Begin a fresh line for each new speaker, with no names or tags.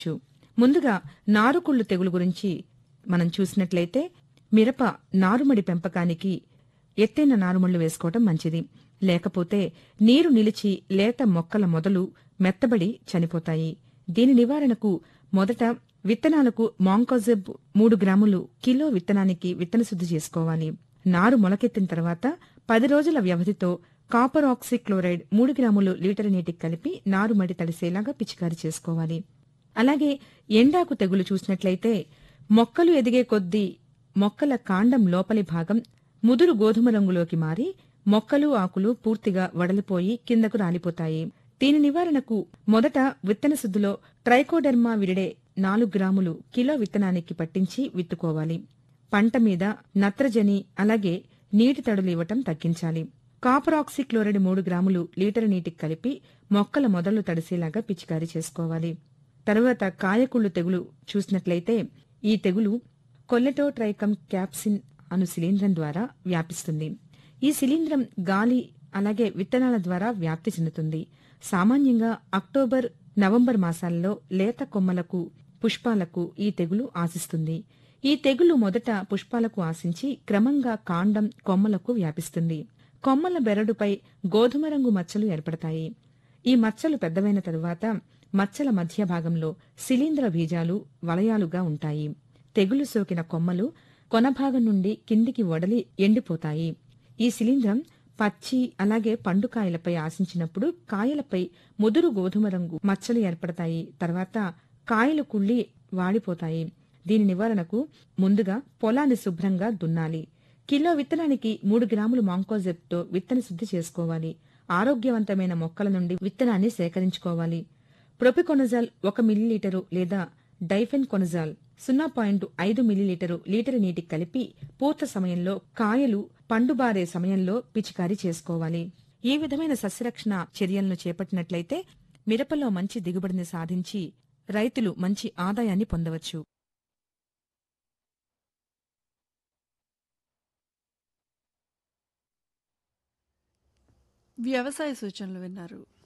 చు. ముందుగా నారుకుళ్ళు తెగులు గురించి మనం చూసినట్లయితే మిరప నారుమడి పెంపకానికి ఎత్తైన నారుమళ్లు వేసుకోవటం మంచిది లేకపోతే నీరు నిలిచి లేత మొక్కల మొదలు మెత్తబడి చనిపోతాయి దీని నివారణకు మొదట విత్తనాలకు మాంకోజెబ్ మూడు గ్రాములు కిలో విత్తనానికి విత్తన శుద్ధి చేసుకోవాలి నారు మొలకెత్తిన తర్వాత పది రోజుల వ్యవధితో కాపర్ ఆక్సిక్లోరైడ్ మూడు గ్రాములు లీటర్ నీటికి కలిపి నారుమడి తడిసేలాగా పిచికారీ చేసుకోవాలి అలాగే ఎండాకు తెగులు చూసినట్లయితే మొక్కలు ఎదిగే కొద్దీ మొక్కల కాండం లోపలి భాగం ముదురు గోధుమ రంగులోకి మారి మొక్కలు ఆకులు పూర్తిగా వడలిపోయి కిందకు రాలిపోతాయి దీని నివారణకు మొదట విత్తన శుద్ధిలో ట్రైకోడెర్మా విరిడే నాలుగు గ్రాములు కిలో విత్తనానికి పట్టించి విత్తుకోవాలి పంట మీద నత్రజని అలాగే నీటి తడులు ఇవ్వటం తగ్గించాలి కాపర్ ఆక్సిక్లోరైడ్ మూడు గ్రాములు లీటర్ నీటికి కలిపి మొక్కల మొదలు తడిసేలాగా పిచికారీ చేసుకోవాలి తరువాత కాయకుళ్ళు తెగులు చూసినట్లయితే ఈ తెగులు కొల్లెటోట్రైకమ్ క్యాప్సిన్ అను శిలీంధ్రం ద్వారా వ్యాపిస్తుంది ఈ శిలీంధ్రం గాలి అలాగే విత్తనాల ద్వారా వ్యాప్తి చెందుతుంది సామాన్యంగా అక్టోబర్ నవంబర్ మాసాల్లో లేత కొమ్మలకు పుష్పాలకు ఈ తెగులు ఆశిస్తుంది ఈ తెగులు మొదట పుష్పాలకు ఆశించి క్రమంగా కాండం కొమ్మలకు వ్యాపిస్తుంది కొమ్మల బెరడుపై గోధుమ రంగు మచ్చలు ఏర్పడతాయి ఈ మచ్చలు పెద్దవైన తరువాత మచ్చల మధ్య భాగంలో శిలీంధ్ర బీజాలు వలయాలుగా ఉంటాయి తెగులు సోకిన కొమ్మలు కొనభాగం నుండి కిందికి వడలి ఎండిపోతాయి ఈ శిలీంధ్రం పచ్చి అలాగే పండుకాయలపై ఆశించినప్పుడు కాయలపై ముదురు గోధుమ రంగు మచ్చలు ఏర్పడతాయి తర్వాత కాయలు కుళ్ళి వాడిపోతాయి దీని నివారణకు ముందుగా పొలాన్ని శుభ్రంగా దున్నాలి కిలో విత్తనానికి మూడు గ్రాములు మాంకోజెప్తో విత్తన శుద్ధి చేసుకోవాలి ఆరోగ్యవంతమైన మొక్కల నుండి విత్తనాన్ని సేకరించుకోవాలి ప్రొపికొనజాల్ ఒక మిల్లీలీటరు లేదా డైఫెన్ కొనజాల్ సున్నా పాయింట్ ఐదు మిల్లీలీటరు లీటర్ నీటికి కలిపి పూత సమయంలో కాయలు పండుబారే సమయంలో పిచికారీ చేసుకోవాలి ఈ విధమైన సస్యరక్షణ చర్యలను చేపట్టినట్లయితే మిరపలో మంచి దిగుబడిని సాధించి రైతులు మంచి ఆదాయాన్ని పొందవచ్చు
వ్యవసాయ సూచనలు విన్నారు